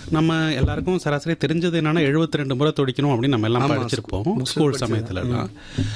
நம்ம எல்லாருக்கும் சராசரி தெரிஞ்சது என்னன்னா எழுபத்தி ரெண்டு முறை துடிக்கணும் அப்படின்னு நம்ம எல்லாம் படிச்சிருப்போம் ஸ்கூல் சமயத்துலலாம்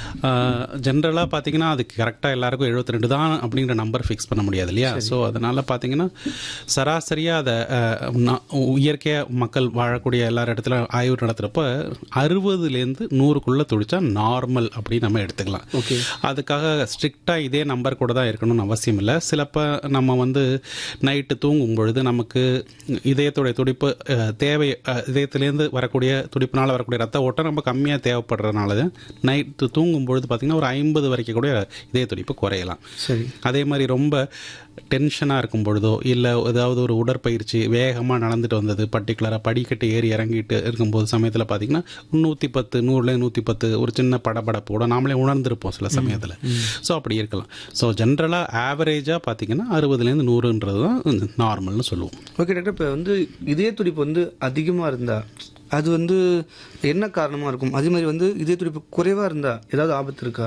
ஜென்ரலாக பார்த்தீங்கன்னா அதுக்கு கரெக்டாக எல்லாருக்கும் எழுபத்தி ரெண்டு தான் அப்படிங்கிற நம்பர் ஃபிக்ஸ் பண்ண முடியாது இல்லையா ஸோ அதனால் பார்த்தீங்கன்னா சராசரியாக அதை அஹ், நா- இயற்கையாக மக்கள் வாழக்கூடிய எல்லா இடத்துல ஆய்வு நடத்துகிறப்ப அறுபதுலேருந்து நூறுக்குள்ளே துடிச்சா நார்மல் அப்படின்னு நம்ம எடுத்துக்கலாம் ஓகே அதுக்காக ஸ்ட்ரிக்டாக இதே நம்பர் கூட தான் இருக்கணும்னு அவசியம் இல்லை சிலப்ப நம்ம வந்து நைட்டு தூங்கும் பொழுது நமக்கு இதயத்துடைய துடிப்பு அஹ், தேவை அஹ், இதயத்திலேருந்து வரக்கூடிய துடிப்புனால வரக்கூடிய ரத்த ஓட்டம் நம்ம கம்மியாக தேவைப்படுறதுனால நைட்டு தூங்கும் பொழுது பார்த்திங்கன்னா ஒரு ஐம்பது வரைக்கும் கூட இதய துடிப்பு குறையலாம் சரி அதே மாதிரி ரொம்ப டென்ஷனாக இருக்கும் பொழுதோ இல்லை ஏதாவது ஒரு உடற்பயிற்சி வேகமாக நடந்துட்டு வந்தது பர்டிகுலராக படிக்கட்டு ஏறி இறங்கிட்டு இருக்கும்போது சமயத்தில் பார்த்தீங்கன்னா நூற்றி பத்து நூறுல நூற்றி பத்து ஒரு சின்ன படபடப்போட நாமளே உணர்ந்திருப்போம் சில சமயத்தில் ஸோ அப்படி இருக்கலாம் ஸோ ஜென்ரலாக ஆவரேஜாக பார்த்தீங்கன்னா அறுபதுலேருந்து நூறுன்றது தான் நார்மல்னு சொல்லுவோம் ஓகே டாக்டர் இப்போ வந்து இதய துடிப்பு வந்து அதிகமாக இருந்தா அது வந்து என்ன காரணமாக இருக்கும் அதே மாதிரி வந்து இதய துடிப்பு குறைவாக இருந்தா ஏதாவது ஆபத்து இருக்கா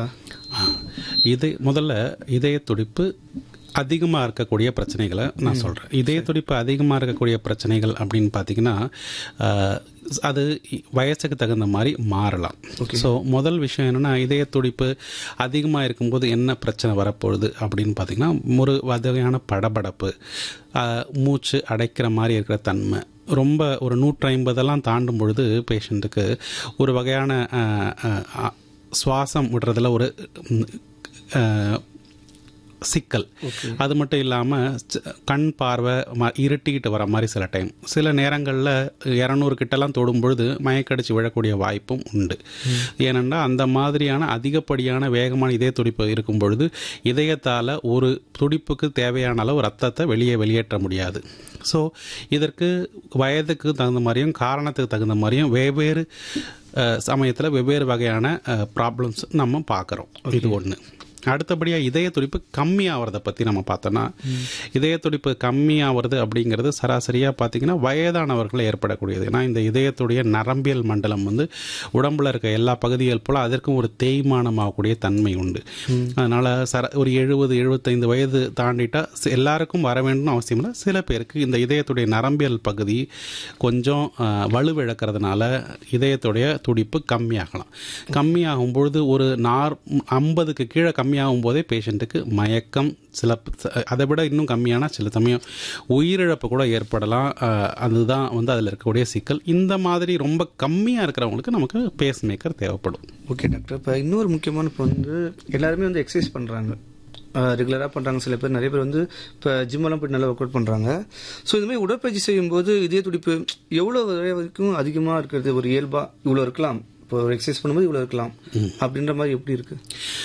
இது முதல்ல இதய துடிப்பு அதிகமாக இருக்கக்கூடிய பிரச்சனைகளை நான் சொல்கிறேன் இதய துடிப்பு அதிகமாக இருக்கக்கூடிய பிரச்சனைகள் அப்படின்னு பார்த்தீங்கன்னா ஆஹ், அது வயசுக்கு தகுந்த மாதிரி மாறலாம் ஸோ முதல் விஷயம் என்னென்னா இதய துடிப்பு அதிகமாக இருக்கும்போது என்ன பிரச்சனை வரப்போகுது அப்படின்னு பார்த்தீங்கன்னா ஒரு வகையான படபடப்பு ஆஹ், மூச்சு அடைக்கிற மாதிரி இருக்கிற தன்மை ரொம்ப ஒரு நூற்றி ஐம்பதெல்லாம் தாண்டும் பொழுது பேஷண்ட்டுக்கு ஒரு வகையான ஆஹ், ஆஹ், சுவாசம் விடுறதுல ஒரு ம், ஆஹ், சிக்கல் அது மட்டும் இல்லாமல் கண் பார்வை ம இருட்டிக்கிட்டு வர மாதிரி சில டைம் சில நேரங்களில் இரநூறு கிட்டலாம் தொடும் பொழுது மயக்கடிச்சு விழக்கூடிய வாய்ப்பும் உண்டு ஏனென்றா அந்த மாதிரியான அதிகப்படியான வேகமான இதய துடிப்பு இருக்கும் பொழுது இதயத்தால் ஒரு துடிப்புக்கு தேவையான அளவு ரத்தத்தை வெளியே வெளியேற்ற முடியாது ஸோ இதற்கு வயதுக்கு தகுந்த மாதிரியும் காரணத்துக்கு தகுந்த மாதிரியும் வெவ்வேறு சமயத்தில் வெவ்வேறு வகையான ப்ராப்ளம்ஸ் நம்ம பார்க்குறோம் இது ஒன்று அடுத்தபடியாக இதய துடிப்பு கம்மியாகிறத பற்றி நம்ம பார்த்தோன்னா இதய துடிப்பு கம்மியாகிறது அப்படிங்கிறது சராசரியாக பார்த்தீங்கன்னா வயதானவர்கள் ஏற்படக்கூடியது ஏன்னா இந்த இதயத்துடைய நரம்பியல் மண்டலம் வந்து உடம்புல இருக்க எல்லா பகுதிகள் போல் அதற்கும் ஒரு தேய்மானமாகக்கூடிய தன்மை உண்டு அதனால் சர ஒரு எழுபது எழுபத்தைந்து வயது தாண்டிட்டா சி- எல்லாருக்கும் வர வேண்டும்னு அவசியம் இல்லை சில பேருக்கு இந்த இதயத்துடைய நரம்பியல் பகுதி கொஞ்சம் அஹ், வலுவிழக்கிறதுனால இதயத்துடைய துடிப்பு கம்மியாகலாம் கம்மியாகும் பொழுது ஒரு நார் ஐம்பதுக்கு கீழே கம்மியாகும் போதே பேஷண்ட்டுக்கு மயக்கம் சில அதை விட இன்னும் கம்மியான சில சமயம் உயிரிழப்பு கூட ஏற்படலாம் அஹ், அதுதான் வந்து அதில் இருக்கக்கூடிய சிக்கல் இந்த மாதிரி ரொம்ப கம்மியாக இருக்கிறவங்களுக்கு நமக்கு பேஸ் மேக்கர் தேவைப்படும் ஓகே டாக்டர் இப்போ இன்னொரு முக்கியமான இப்போ வந்து எல்லாருமே வந்து எக்ஸசைஸ் பண்ணுறாங்க ரெகுலராக பண்ணுறாங்க சில பேர் நிறைய பேர் வந்து இப்போ ஜிம்மெல்லாம் போய் நல்லா ஒர்க் அவுட் பண்ணுறாங்க ஸோ இந்த மாதிரி உடற்பயிற்சி செய்யும்போது இதய துடிப்பு எவ்வளோ வரைக்கும் அதிகமாக இருக்கிறது ஒரு இயல்பாக இவ்வளோ இருக்கலாம் இப்போ ஒரு எக்ஸசைஸ் பண்ணும்போது இவ்வளோ இருக்கலாம் அப்படின்ற மாதிரி எப்படி இருக்கு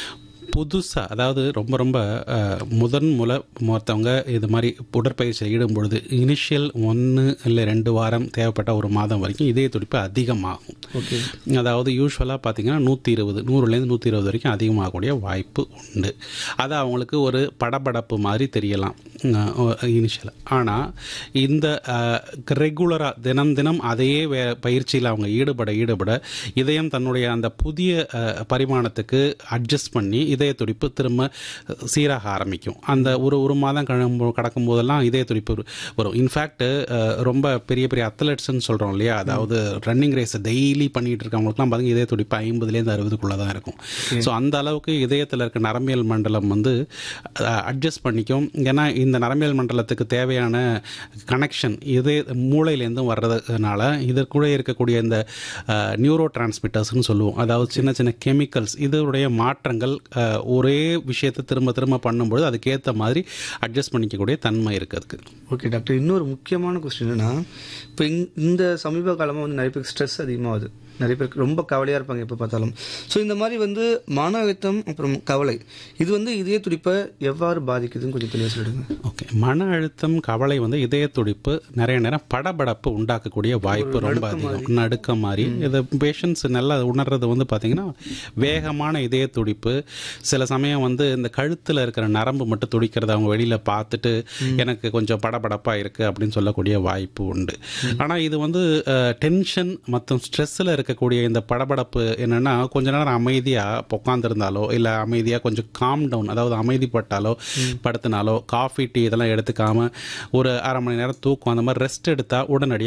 புதுசாக அதாவது ரொம்ப ரொம்ப அஹ், முதன் முல மொத்தவங்க இது மாதிரி உடற்பயிற்சியில் ஈடும் பொழுது இனிஷியல் ஒன்று இல்லை ரெண்டு வாரம் தேவைப்பட்ட ஒரு மாதம் வரைக்கும் இதய துடிப்பு அதிகமாகும் ஓகே அதாவது யூஸ்வலாக பார்த்தீங்கன்னா நூற்றி இருபது நூறுலேருந்து நூற்றி இருபது வரைக்கும் அதிகமாகக்கூடிய வாய்ப்பு உண்டு அது அவங்களுக்கு ஒரு படபடப்பு மாதிரி தெரியலாம் இனிஷியலாக ஆனால் இந்த ரெகுலராக தினம் தினம் அதையே வே பயிற்சியில் அவங்க ஈடுபட ஈடுபட இதயம் தன்னுடைய அந்த புதிய அஹ், பரிமாணத்துக்கு அட்ஜஸ்ட் பண்ணி இதய துடிப்பு திரும்ப சீராக ஆரம்பிக்கும் அந்த ஒரு ஒரு மாதம் கிளம்பு கடக்கும் போதெல்லாம் இதய துடிப்பு வரும். வரும் இன்ஃபேக்ட் ரொம்ப பெரிய பெரிய அத்லெட்ஸ்ன்னு சொல்கிறோம் இல்லையா அதாவது ரன்னிங் ரேஸ் டெய்லி பண்ணிட்டு இருக்கவங்களுக்குலாம் பார்த்தீங்கன்னா இதய துடிப்பு ஐம்பதுலேருந்து அறுபதுக்குள்ளே தான் இருக்கும் ஸோ அந்த அளவுக்கு இதயத்தில் இருக்க நரம்பியல் மண்டலம் வந்து அட்ஜஸ்ட் பண்ணிக்கும் ஏன்னா இந்த நரம்பியல் மண்டலத்துக்கு தேவையான கனெக்ஷன் இதய மூளையிலேருந்தும் வர்றதுனால இதற்குள்ள இருக்கக்கூடிய இந்த நியூரோ டிரான்ஸ்மிட்டர்ஸ்னு சொல்லுவோம் அதாவது சின்ன சின்ன கெமிக்கல்ஸ் இதனுடைய மாற்றங்கள் அஹ், ஒரே விஷயத்தை திரும்ப திரும்ப பண்ணும்பொழுது அதுக்கேற்ற மாதிரி அட்ஜஸ்ட் பண்ணிக்கக்கூடிய தன்மை இருக்குது அதுக்கு ஓகே டாக்டர் இன்னொரு முக்கியமான கொஸ்டின் என்னன்னா இப்போ இந்த சமீப காலமாக வந்து நிறைய பேருக்கு ஸ்ட்ரெஸ் அதிகமாகுது நிறைய பேருக்கு ரொம்ப கவலையாக இருப்பாங்க எப்போ பார்த்தாலும் ஸோ இந்த மாதிரி வந்து மன அழுத்தம் அப்புறம் கவலை இது வந்து இதய துடிப்பை எவ்வாறு பாதிக்குதுன்னு கொஞ்சம் தெளிவாக சொல்லிடுங்க ஓகே மன அழுத்தம் கவலை வந்து இதய துடிப்பு நிறைய நேரம் படபடப்பு உண்டாக்கக்கூடிய வாய்ப்பு ரொம்ப அதிகம் நடுக்கம் மாதிரி இது பேஷண்ட்ஸ் நல்லா உணர்றது வந்து பார்த்தீங்கன்னா வேகமான இதய துடிப்பு சில சமயம் வந்து இந்த கழுத்தில் இருக்கிற நரம்பு மட்டும் துடிக்கிறத அவங்க வெளியில் பார்த்துட்டு எனக்கு கொஞ்சம் படபடப்பாக இருக்குது அப்படின்னு சொல்லக்கூடிய வாய்ப்பு உண்டு ஆனால் இது வந்து டென்ஷன் மற்றும் ஸ்ட்ரெஸ்ஸில் இருக்கக்கூடிய இந்த படபடப்பு என்னென்னா கொஞ்ச நேரம் அமைதியாக உட்காந்துருந்தாலோ இல்லை அமைதியாக கொஞ்சம் காம் டவுன் அதாவது அமைதிப்பட்டாலோ படுத்தினாலோ காஃபி டீ இதெல்லாம் எடுத்துக்காம ஒரு அரை மணி நேரம் தூக்கம் அந்த மாதிரி ரெஸ்ட் எடுத்தால் உடனடியாக